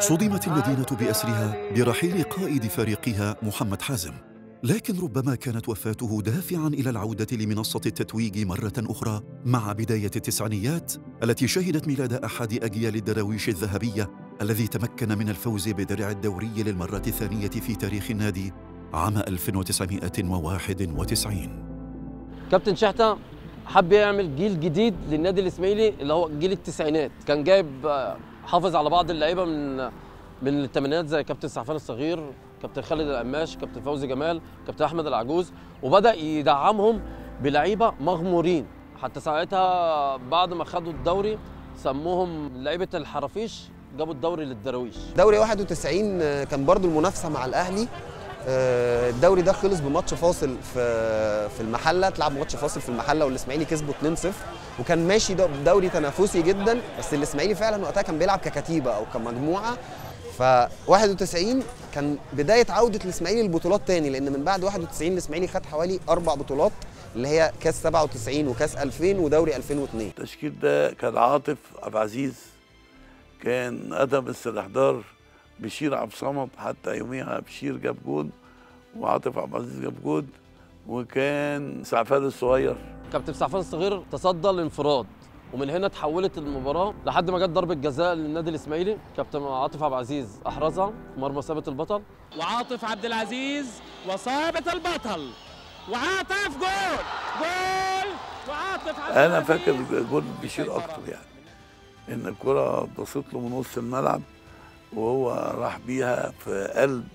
صدمت المدينة بأسرها برحيل قائد فريقها محمد حازم لكن ربما كانت وفاته دافعا إلى العودة لمنصة التتويج مرة أخرى مع بداية التسعينيات التي شهدت ميلاد أحد أجيال الدراويش الذهبية الذي تمكن من الفوز بدرع الدوري للمرة الثانية في تاريخ النادي عام 1991 كابتن شحته حب يعمل جيل جديد للنادي الاسماعيلي اللي هو جيل التسعينات كان جايب آه، حافظ على بعض اللعيبه من من الثمانينات زي كابتن سعفان الصغير كابتن خالد القماش كابتن فوزي جمال كابتن احمد العجوز وبدا يدعمهم بلعيبه مغمورين حتى ساعتها بعد ما خدوا الدوري سموهم لعيبه الحرافيش جابوا الدوري للدراويش دوري 91 آه، كان برضو المنافسه مع الاهلي آه، الدوري ده خلص بماتش فاصل في في المحله اتلعب ماتش فاصل في المحله والاسماعيلي كسبه 2-0 وكان ماشي ده- دوري تنافسي جدا بس الاسماعيلي فعلا وقتها كان بيلعب ككتيبه او كمجموعه ف 91 كان بدايه عوده الاسماعيلي للبطولات تاني لان من بعد 91 الاسماعيلي خد حوالي اربع بطولات اللي هي كاس 97 وكاس 2000 ودوري 2002 التشكيل ده كان عاطف عبد العزيز كان ادم الاستحضار بشير عبد الصمد حتى يوميها بشير جاب جون وعاطف عبد العزيز جاب جون وكان سعفان الصغير كابتن سعفان الصغير تصدى الانفراد ومن هنا تحولت المباراه لحد ما جت ضربه جزاء للنادي الاسماعيلي كابتن عاطف عبد العزيز احرزها في مرمى ثابت البطل وعاطف عبد العزيز وصابت البطل وعاطف جول جول وعاطف عبد انا العزيز فاكر جول بشير اكتر يعني ان الكره بصيت له من نص الملعب وهو راح بيها في قلب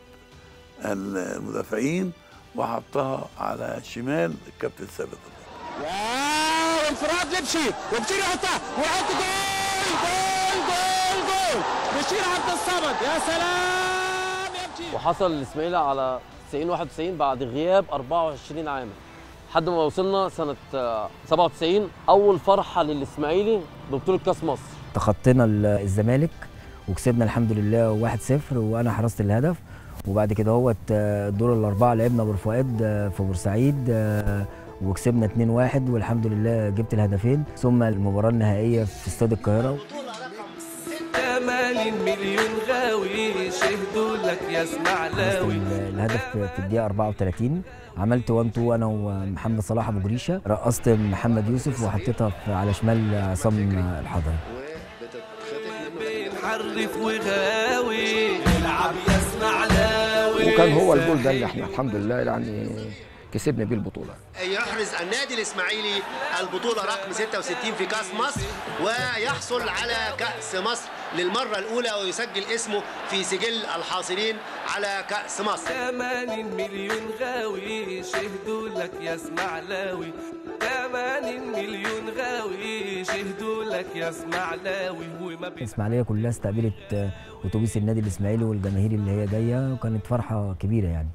المدافعين وحطها على شمال الكابتن ثابت واو انفراد لبشير وبشير يحطها ويحط جول جول جول جول بشير عبد الصمد يا سلام يا بشير وحصل الاسماعيلي على 90 91 بعد غياب 24 عام لحد ما وصلنا سنه آه، 97 اول فرحه للاسماعيلي ببطوله كاس مصر تخطينا ال- الزمالك وكسبنا الحمد لله 1-0 وانا حرزت الهدف وبعد كده هو الدور الاربعه لعبنا ابو فؤاد آه، في بورسعيد آه، وكسبنا 2-1 والحمد لله جبت الهدفين ثم المباراه النهائيه في استاد القاهره 80 مليون غاوي شهدوا لك يا حرزت اسماعيلاوي ال- الهدف في الدقيقه 34 عملت 1 2 انا ومحمد صلاح ابو جريشه رقصت محمد يوسف وحطيتها في- على شمال عصام الحضري بنحرف وغاوي العب يا اسماعيلاوي وكان هو الجول ده اللي احنا الحمد لله يعني كسبنا بيه البطوله يحرز النادي الإسماعيلي البطولة رقم 66 في كأس مصر ويحصل على كأس مصر للمرة الأولى ويسجل اسمه في سجل الحاصلين على كأس مصر 80 مليون غاوي شهدوا لك يا اسماعيلاوي 80 مليون غاوي شهدوا لك يا اسماعيلاوي وما بين الاسماعيليه كلها استقبلت آه، اتوبيس النادي الاسماعيلي والجماهير اللي هي جايه وكانت فرحه كبيره يعني